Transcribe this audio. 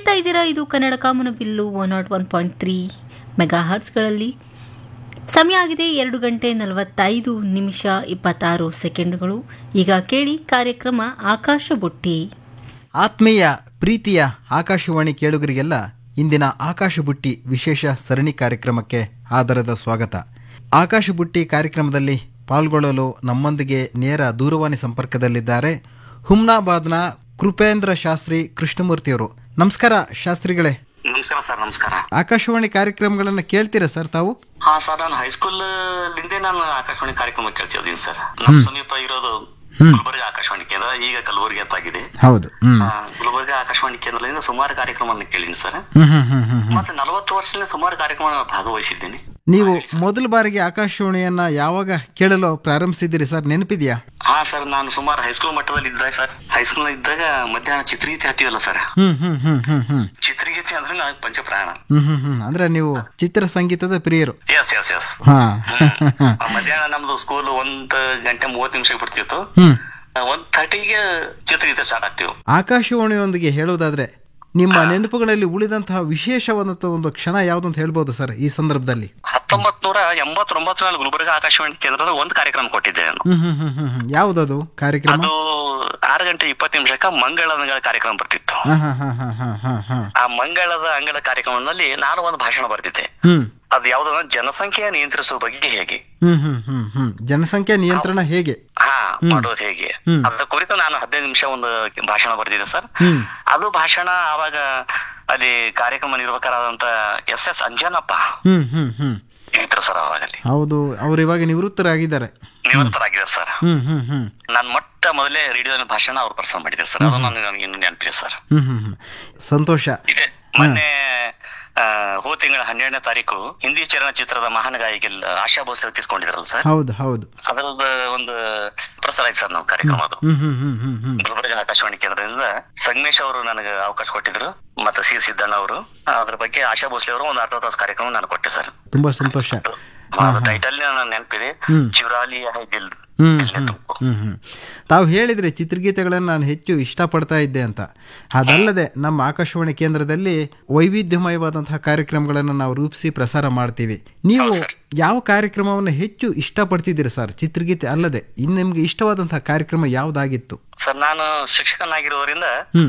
ಕೇಳ್ತಾ ಇದ್ದೀರಾ ಇದು ಕನ್ನಡ ಕಾಮನಬಿಲ್ಲು one nought one point three ಮೆಗಾ ಹರ್ಟ್ಸ್ಗಳಲ್ಲಿ ಸಮಯ ಆಗಿದೆ ಎರಡು ಗಂಟೆ ನಲವತ್ತೈದು ನಿಮಿಷ ಇಪ್ಪತ್ತಾರು ಸೆಕೆಂಡ್ಗಳು ಈಗ ಕೇಳಿ ಕಾರ್ಯಕ್ರಮ ಆಕಾಶ ಬುಟ್ಟಿ ಆತ್ಮೀಯ ಪ್ರೀತಿಯ ಆಕಾಶವಾಣಿ ಕೇಳುಗರಿಗೆಲ್ಲ ಇಂದಿನ ಆಕಾಶ ಬುಟ್ಟಿ ವಿಶೇಷ ಸರಣಿ ಕಾರ್ಯಕ್ರಮಕ್ಕೆ ಆದರದ ಸ್ವಾಗತ ಆಕಾಶ ಬುಟ್ಟಿ ಕಾರ್ಯಕ್ರಮದಲ್ಲಿ ಪಾಲ್ಗೊಳ್ಳಲು ನಮ್ಮೊಂದಿಗೆ ನೇರ ದೂರವಾಣಿ ಸಂಪರ್ಕದಲ್ಲಿದ್ದಾರೆ ಹುಮ್ನಾಬಾದ್ನ ಕೃಪೇಂದ್ರ ಶಾಸ್ತ್ರಿ ಕೃಷ್ಣಮೂರ್ತಿಯವರು ನಮಸ್ಕಾರ ಶಾಸ್ತ್ರಿಗಳೇ ನಮಸ್ಕಾರ ಸರ್ ನಮಸ್ಕಾರ ಆಕಾಶವಾಣಿ ಕಾರ್ಯಕ್ರಮಗಳನ್ನು ಕೇಳ್ತೀರಾ ಸರ್ ತಾವು ಹಾ ಸರ್ ನಾನು ಹೈಸ್ಕೂಲ್ ಲಿಂದೇ ನಾನು ಆಕಾಶವಾಣಿ ಕಾರ್ಯಕ್ರಮ ಕೇಳ್ತಿದ್ದೀನಿ ಸರ್ ನಮ್ಮ ಸಮೀಪ ಇರೋದು ಗುಲ್ಬರ್ಗ ಆಕಾಶವಾಣಿ ಕೇಂದ್ರ ಈಗ ಕಲಬುರಗಿ ಅಂತಾಗಿದೆ ಹೌದು ಹ್ಮ್ ಆ, ಗುಲ್ಬರ್ಗ ಆಕಾಶವಾಣಿ ಕೇಂದ್ರದಿಂದ ಸುಮಾರು ಕಾರ್ಯಕ್ರಮವನ್ನು ಕೇಳಿದ್ದೀನಿ ಸರ್ ಹ್ಮ್ ಹ್ಮ್ ಹ್ಮ್ ಹ್ಮ್ ಹ್ಮ್. ಮತ್ತೆ ನಲವತ್ತು ವರ್ಷದಿಂದ ಸುಮಾರು ಕಾರ್ಯಕ್ರಮ ಭಾಗವಹಿಸಿದ್ದೀನಿ ನೀವು ಮೊದಲ ಬಾರಿಗೆ ಆಕಾಶವಾಣಿಯನ್ನ ಯಾವಾಗ ಕೇಳಲು ಪ್ರಾರಂಭಿಸಿದ್ದೀರಿ ಸರ್ ನೆನಪಿದೆಯಾ ಹಾ ಸರ್ ನಾನು ಸುಮಾರು ಹೈಸ್ಕೂಲ್ ಮಟ್ಟದಲ್ಲಿ ಇದ್ದಾಗ ಸರ್ ಹೈಸ್ಕೂಲ್ ಇದ್ದಾಗ ಮಧ್ಯಾಹ್ನ ಚಿತ್ರಗೀತೆ ಹಾಕ್ತೀವಲ್ಲ ಸರ್ ಹ್ಮ್ ಹ್ಮ್ ಹ್ಮ್ ಹ್ಮ್ ಹ್ಮ್ ಚಿತ್ರಗೀತೆ ಅಂದ್ರೆ ನಾನು ಪಂಚಪ್ರಾಣ ಹ್ಮ್ ಹ್ಮ್ ಹ್ಮ್ ಅಂದ್ರೆ ನೀವು ಚಿತ್ರ ಸಂಗೀತದ ಪ್ರಿಯರು ಎಸ್ ಎಸ್ ಎಸ್ ಹಾ ಮಧ್ಯಾಹ್ನ ನಮ್ದು ಸ್ಕೂಲ್ ಒಂದ್ ಗಂಟೆ ಮೂವತ್ತು ನಿಮಿಷಕ್ಕೆ ಬಿಡ್ತಿತ್ತು ಹ್ಮ್ ಒಂದ್ ಥರ್ಟಿಗೆ ಚಿತ್ರಗೀತೆ ಸ್ಟಾರ್ಟ್ ಆಗ್ತೀವಿ ಆಕಾಶವಾಣಿಯೊಂದಿಗೆ ಹೇಳುವುದಾದ್ರೆ ನಿಮ್ಮ ನೆನಪುಗಳಲ್ಲಿ ಉಳಿದಂತಹ ವಿಶೇಷವಾದಂತಹ ಒಂದು ಕ್ಷಣ ಯಾವ್ದಂತ ಹೇಳ್ಬೋದು ಸರ್ ಈ ಸಂದರ್ಭದಲ್ಲಿ ಹತ್ತೊಂಬತ್ ನೂರ ಎಂಬತ್ತೊಂಬತ್ತರಲ್ಲಿ ಗುಲ್ಬರ್ಗ ಆಕಾಶವಾಣಿ ಕೇಂದ್ರದ ಒಂದು ಕಾರ್ಯಕ್ರಮ ಕೊಟ್ಟಿದ್ದೆ ನಾನು ಹ್ಮ್ ಹ್ಮ್ ಹ್ಮ್ ಹ್ಮ್ ಹ್ಮ್ ಯಾವ್ದದು ಕಾರ್ಯಕ್ರಮ ಅದು ಆರು ಗಂಟೆ ಇಪ್ಪತ್ತು ನಿಮಿಷಕ್ಕ ಮಂಗಳದ ಕಾರ್ಯಕ್ರಮ ಬರ್ತಿತ್ತು ಹಾ ಹಾ ಹಾ ಹಾ ಹಾ ಹಾ ಹಾ ಆ ಮಂಗಳದ ಅಂಗಳ ಕಾರ್ಯಕ್ರಮದಲ್ಲಿ ನಾನು ಒಂದು ಭಾಷಣ ಬರ್ತಿದ್ದೆ ಹ್ಮ್ ಅದು ಯಾವ್ದಂದ್ರೆ ಜನಸಂಖ್ಯೆ ನಿಯಂತ್ರಿಸುವ ಬಗ್ಗೆ ಹೇಗೆ ಹ್ಮ್ ಹ್ಮ್ ಹ್ಮ್ ಹ್ಮ್ ಜನಸಂಖ್ಯಾ ನಿಯಂತ್ರಣ ಹೇಗೆ ಹಾ ಮಾಡೋದು ಹೇಗೆ ಹ್ಮ್. ಅದ್ರ ಕುರಿತು ನಾನು ಹದಿನೈದು ನಿಮಿಷ ಒಂದು ಭಾಷಣ ಬರ್ತಿದ್ದೆ ಸರ್ ಹ್ಮ್ ಅದು ಭಾಷಣ ಆವಾಗ ಅಲ್ಲಿ ಕಾರ್ಯಕ್ರಮ ನಿರ್ವಾಹಕರಾದಂತ ಎಸ್ ಎಸ್ ಅಂಜನಪ್ಪ ಹ್ಮ್ ಹ್ಮ್ ಹ್ಮ್ ಇದ್ರು ಸರ್ ಅವಾಗಲ್ಲಿ ಹೌದು ಅವ್ರು ಇವಾಗ ನಿವೃತ್ತರಾಗಿದ್ದಾರೆ ನಿವೃತ್ತರಾಗಿದ್ದಾರೆ ಸರ್ ಹ್ಮ್ ಹ್ಮ್ ಹ್ಮ್ ನಾನು ಮೊಟ್ಟ ಮೊದಲೇ ರೇಡಿಯೋದಲ್ಲಿ ಭಾಷಣ ಅವ್ರು ಪ್ರಸಾರ ಮಾಡಿದ್ರು ಸರ್ ಅದು ನನಗೆ ನನಗೆ ಇನ್ನು ನೆನಪಿದೆ ಸರ್ ಹ್ಮ್ ಹ್ಮ್ ಹ್ಮ್ ಸಂತೋಷ ಇದೆ ಮೊನ್ನೆ ಆ, ಹೋದ ತಿಂಗಳ ಹನ್ನೆರಡನೇ ತಾರೀಕು ಹಿಂದಿ ಚಲನಚಿತ್ರದ ಮಹಾನ್ ಗಾಯಕಿ ಆಶಾ ಭೋಸಲೆ ತೀರ್ಕೊಂಡಿದ್ರಲ್ಲ ಸರ್ ಹೌದು ಹೌದು ಅದರದ ಒಂದು ಪ್ರಸಾರ ಆಯ್ತು ಸರ್ ನಾವು ಕಾರ್ಯಕ್ರಮ ಅದು ಹ್ಮ್ ಹ್ಮ್ ಹ್ಮ್ ಹ್ಮ್ ಹ್ಮ್ ಗುಲ್ಬರ್ಗ ಆಕಾಶವಾಣಿ ಕೇಂದ್ರದಿಂದ ಸಂಗಮೇಶ್ ಅವರು ನನಗೆ ಅವಕಾಶ ಕೊಟ್ಟಿದ್ರು ಮತ್ತೆ ಸಿ ಸಿದ್ದಣ್ಣ ಅವರು ಅದ್ರ ಬಗ್ಗೆ ಆಶಾ ಭೋಸ್ಲೆ ಅವರು ಒಂದು ಅರ್ಧ ತಾಸು ಕಾರ್ಯಕ್ರಮ ನಾನು ಕೊಟ್ಟೆ ಸರ್ ತುಂಬಾ ಸಂತೋಷ ಟೈಟಲ್ ನನ್ನ ನೆನಪಿದೆ ಹ್ಮ್. ಚಿವರಾಲಿ ಹೈ ದಿಲ್ ಹ್ಮ್ ದಿಲ್ ಹ್ಮ್ ತುಮ್ಕೋ. ಹ್ಮ್ ಹ್ಮ್ ತಾವು ಹೇಳಿದ್ರೆ ಚಿತ್ರಗೀತೆಗಳನ್ನು ನಾನು ಹೆಚ್ಚು ಇಷ್ಟಪಡ್ತಾ ಇದ್ದೆ ಅಂತ ಅದಲ್ಲದೆ ನಮ್ಮ ಆಕಾಶವಾಣಿ ಕೇಂದ್ರದಲ್ಲಿ ವೈವಿಧ್ಯಮಯವಾದಂತಹ ಕಾರ್ಯಕ್ರಮಗಳನ್ನು ನಾವು ರೂಪಿಸಿ ಪ್ರಸಾರ ಮಾಡ್ತೀವಿ ನೀವು ಯಾವ ಕಾರ್ಯಕ್ರಮವನ್ನು ಹೆಚ್ಚು ಇಷ್ಟಪಡ್ತಿದ್ದೀರಿ ಸರ್ ಚಿತ್ರಗೀತೆ ಅಲ್ಲದೆ ಇನ್ನು ನಿಮ್ಗೆ ಇಷ್ಟವಾದಂತಹ ಕಾರ್ಯಕ್ರಮ ಯಾವುದಾಗಿತ್ತು ಸರ್ ನಾನು ಶಿಕ್ಷಕನಾಗಿರೋದ್ರಿಂದ ಹ್ಮ್